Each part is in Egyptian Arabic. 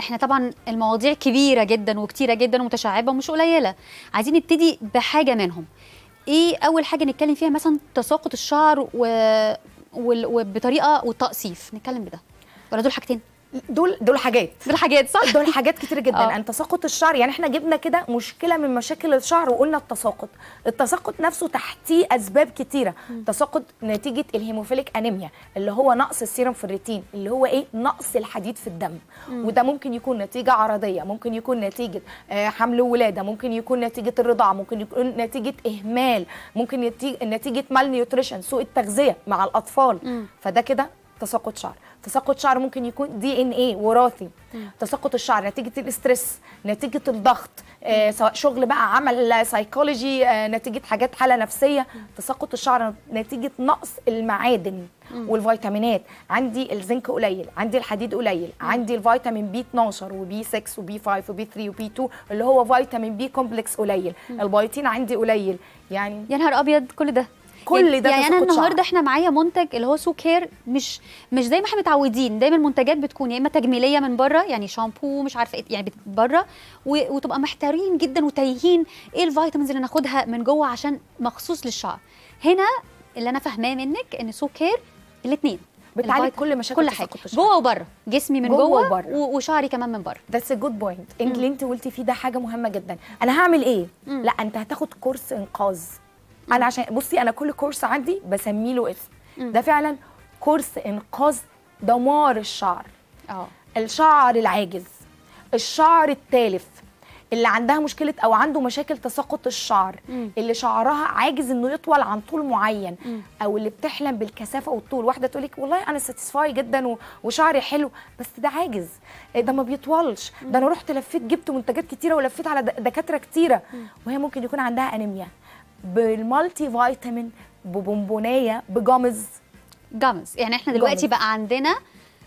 احنا طبعا المواضيع كبيره جدا وكتيره جدا ومتشعبه ومش قليله عايزين نبتدي بحاجه منهم ايه اول حاجه نتكلم فيها مثلا تساقط الشعر و... وال- وبطريقه والتقصيف نتكلم بده ولا دول حاجتين دول دول حاجات دول حاجات صح دول حاجات كتير جدا آه. ان تساقط الشعر يعني احنا جبنا كده مشكله من مشاكل الشعر وقلنا التساقط التساقط نفسه تحتيه اسباب كتيره تساقط نتيجه الهيموفيليك انيميا اللي هو نقص السيرم في الريتين اللي هو ايه نقص الحديد في الدم وده ممكن يكون نتيجه عرضيه ممكن يكون نتيجه آه، حمل وولاده ممكن يكون نتيجه الرضاعه ممكن يكون نتيجه اهمال ممكن يتي- نتيجه مال نيوتريشن سوء التغذيه مع الاطفال فده كده تساقط شعر تساقط شعر ممكن يكون دي ان ايه وراثي تساقط الشعر نتيجه الاسترس نتيجه الضغط آه سواء شغل بقى عمل سايكولوجي آه نتيجه حاجات حاله نفسيه تساقط الشعر نتيجه نقص المعادن والفيتامينات عندي الزنك قليل عندي الحديد قليل عندي الفيتامين بي 12 وبي 6 وبي 5 وبي 3 وبي 2 اللي هو فيتامين بي كومبلكس قليل البيوتين عندي قليل يعني يا نهار ابيض كل ده كل يعني ده يعني انا تساقط شعر. النهارده احنا معايا منتج اللي هو سو كير مش مش زي ما احنا متعودين دايما المنتجات بتكون يا اما تجميليه من بره يعني شامبو مش عارفه ايه يعني بت- بره و- وتبقى محتارين جدا وتايهين ايه الفيتامينز اللي ناخدها من جوه عشان مخصوص للشعر هنا اللي انا فاهماه منك ان سو كير الاثنين بتعالج كل مشاكل كل تساقط حاجه الشعر. جوه وبره جسمي من جوه جوه, وبره. و- وشعري كمان من بره ذاتس ا جود بوينت اللي انت قلتي فيه ده حاجه مهمه جدا انا هعمل ايه لا انت هتاخد كورس انقاذ انا عشان بصي انا كل كورس عندي بسميه له اسم ده فعلا كورس انقاذ دمار الشعر اه الشعر العاجز الشعر التالف اللي عندها مشكله او عنده مشاكل تساقط الشعر اللي شعرها عاجز انه يطول عن طول معين او اللي بتحلم بالكثافه والطول واحده تقول لك والله انا ساتيسفاي جدا و- وشعري حلو بس ده عاجز إيه ده ما بيطولش ده انا رحت لفيت جبت منتجات كتيره ولفيت على د- دكاتره كتيره وهي ممكن يكون عندها انيميا بالمالتي فيتامين ببونبونيه بجامز جامز يعني احنا دلوقتي جامز. بقى عندنا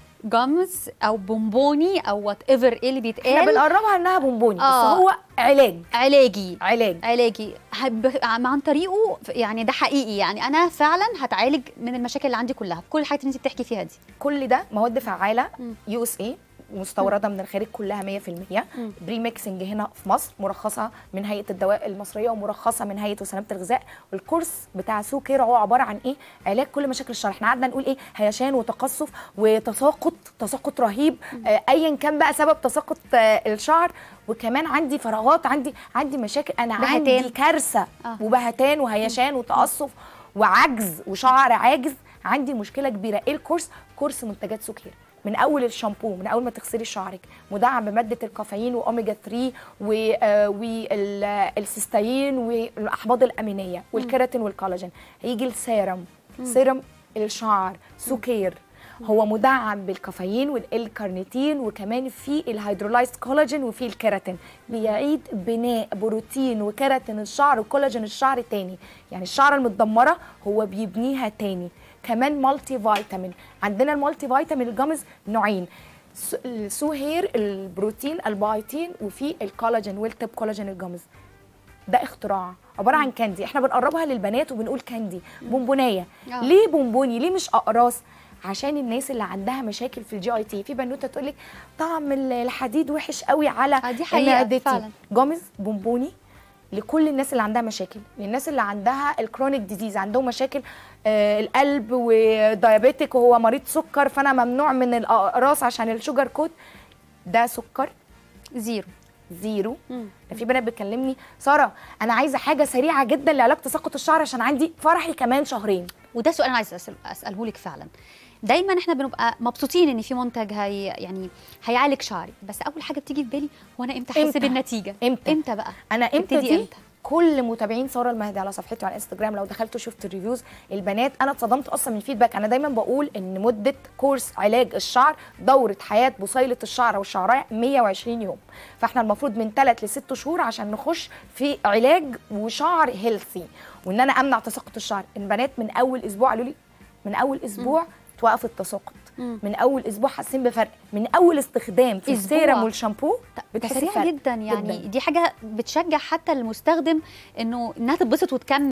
جامز او بونبوني او وات ايفر ايه اللي احنا بيتقال بنقربها انها بونبوني آه. بس هو علاج علاجي علاج علاجي هب- عن طريقه يعني ده حقيقي يعني انا فعلا هتعالج من المشاكل اللي عندي كلها كل الحاجات اللي انت بتحكي فيها دي كل ده مواد فعاله يو اس اي مستورده من الخارج كلها 100% بري ميكسنج هنا في مصر مرخصه من هيئه الدواء المصريه ومرخصه من هيئه وسلامه الغذاء الكورس بتاع سو كير هو عباره عن ايه علاج كل مشاكل الشعر احنا قعدنا نقول ايه هيشان وتقصف وتساقط تساقط رهيب آه، ايا كان بقى سبب تساقط آه، الشعر وكمان عندي فراغات عندي عندي مشاكل انا بهتان. عندي كارثه آه. وبهتان وهيشان وتقصف وعجز وشعر عاجز عندي مشكله كبيره ايه الكورس كورس منتجات سكر من اول الشامبو من اول ما تغسلي شعرك مدعم بماده الكافيين واوميجا 3 والسيستاين والاحماض الامينيه والكيراتين والكولاجين هيجي السيرم سيرم الشعر سكر هو مدعم بالكافيين والكارنيتين وكمان في الهيدرولايزد كولاجين وفي الكيراتين بيعيد بناء بروتين وكيراتين الشعر وكولاجين الشعر تاني يعني الشعر المتدمره هو بيبنيها تاني كمان مالتي فيتامين عندنا المالتي فيتامين الجامز نوعين س- السو هير البروتين البايتين وفي الكولاجين والتب كولاجين الجامز ده اختراع عباره عن كاندي احنا بنقربها للبنات وبنقول كاندي بونبونيه آه. ليه بونبوني ليه مش اقراص عشان الناس اللي عندها مشاكل في الجي اي تي في بنوته تقول لك طعم ال- الحديد وحش قوي على آه، دي حقيقة معدتي. فعلا. جامز بونبوني لكل الناس اللي عندها مشاكل للناس اللي عندها الكرونيك ديزيز عندهم مشاكل آه القلب وديابيتك وهو مريض سكر فانا ممنوع من الاقراص عشان الشوجر كود ده سكر زيرو زيرو ده في بنات بتكلمني ساره انا عايزه حاجه سريعه جدا لعلاج تساقط الشعر عشان عندي فرحي كمان شهرين وده سؤال انا عايز أسأل اساله لك فعلا دايما احنا بنبقى مبسوطين ان في منتج هي يعني هيعالج شعري بس اول حاجه بتيجي في بالي هو انا امتى احس إمتى؟ بالنتيجه إمتى؟ امتى بقى انا امتى تبتدي دي إمتى؟ كل متابعين ساره المهدي على صفحتي على انستجرام لو دخلتوا شفت الريفيوز البنات انا اتصدمت اصلا من الفيدباك انا دايما بقول ان مده كورس علاج الشعر دوره حياه بصيله الشعر والشعرايه 120 يوم فاحنا المفروض من 3 ل 6 شهور عشان نخش في علاج وشعر هيلثي وان انا امنع تساقط الشعر البنات من اول اسبوع قالوا لي من اول اسبوع توقف التساقط من اول اسبوع حاسين بفرق من اول استخدام في أسبوع. السيرم والشامبو ده بتحسي سريع بفرق جدا يعني جداً. دي حاجه بتشجع حتى المستخدم انه انها تتبسط وتكمل